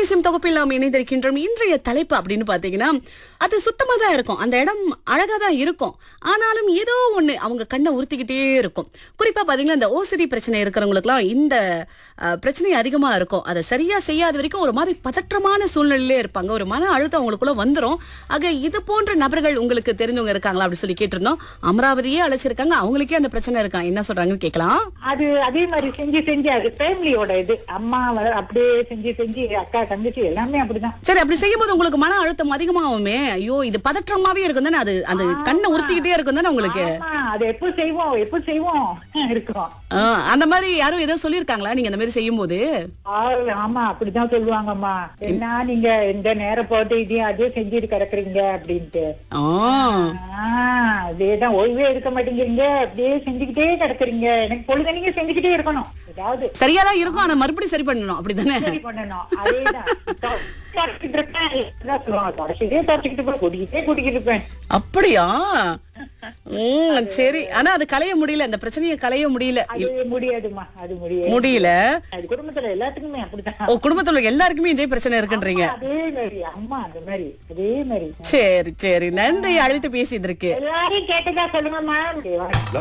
தேனிசம் தொகுப்பில் நாம் இணைந்திருக்கின்றோம் இன்றைய தலைப்பு அப்படின்னு பாத்தீங்கன்னா அது சுத்தமா தான் இருக்கும் அந்த இடம் அழகா தான் இருக்கும் ஆனாலும் ஏதோ ஒண்ணு அவங்க கண்ணை உறுத்திக்கிட்டே இருக்கும் குறிப்பா பாத்தீங்கன்னா இந்த ஓசிடி பிரச்சனை இருக்கிறவங்களுக்குலாம் இந்த அஹ், பிரச்சனை அதிகமா இருக்கும் அதை சரியா செய்யாத வரைக்கும் ஒரு மாதிரி பதற்றமான சூழ்நிலையிலே இருப்பாங்க ஒரு மன அழுத்தம் அவங்களுக்குள்ள வந்துரும் ஆக இது போன்ற நபர்கள் உங்களுக்கு தெரிஞ்சவங்க இருக்காங்களா அப்படி சொல்லி கேட்டிருந்தோம் அமராவதியே அழைச்சிருக்காங்க அவங்களுக்கே அந்த பிரச்சனை இருக்கான் என்ன சொல்றாங்கன்னு கேட்கலாம் அது அதே மாதிரி செஞ்சு செஞ்சு அது ஃபேமிலியோட இது அம்மா வ- அப்படியே செஞ்சு செஞ்சு அக்கா தங்கச்சி எல்லாமே அப்படிதான் சரி அப்படி செய்யும்போது உங்களுக்கு மன அழுத்தம் அதிகமாகுமே ஐயோ இது பதற்றமாவே இருக்கும் தானே அது அந்த கண்ணை உறுத்திக்கிட்டே இருக்கும் தானே உங்களுக்கு ஆமா அது எப்போ செய்வோம் எப்போ செய்வோம் இருக்கும் ஆ, அந்த மாதிரி யாரும் ஏதோ சொல்லியிருக்காங்களா நீங்க அந்த மாதிரி செய்யும்போது ஆ, ஆமா அப்படிதான் சொல்லுவாங்கம்மா என்ன நீங்க இந்த நேரம் போட்டு இதையும் அதையும் செஞ்சுட்டு கிடக்குறீங்க அப்படின்ட்டு ஆ, ஆஹ் அதேதான் ஓய்வே எடுக்க மாட்டேங்கிறீங்க அப்படியே செஞ்சுக்கிட்டே கிடக்குறீங்க எனக்கு பொழுது நீங்க செஞ்சுக்கிட்டே இருக்கணும் ஏதாவது சரியா தான் இருக்கும் ஆனா மறுபடியும் சரி பண்ணணும் அப்படிதானே சரி பண்ணணும் அதேதான் தொ- தொடச்சிக்கிட்டு இருப்பேன் அதான் சொல்லுவாங்க, தொடச்சிக்கிட்டே தொடச்சிக்கிட்டு இருப்பேன் குடிக்கிட்டே குடிக்கிட்டு இருப்பேன் அப்படியா உம் சரி ஆனா அது களைய முடியல அந்த பிரச்சனையை களைய முடியல அது முடியாதும்மா அது முடியாது முடியல அது குடும்பத்துல எல்லாத்துக்குமே அப்படிதான் ஓ குடும்பத்துல உள்ள எல்லாருக்குமே இதே பிரச்சனை இருக்குன்றீங்க அதே மாதிரி அம்மா அந்த மாதிரி அதே மாதிரி சரி சரி நன்றி அழைத்து பேசியதற்கு எல்லாரையும் கேட்டதா சொல்லுங்கம்மா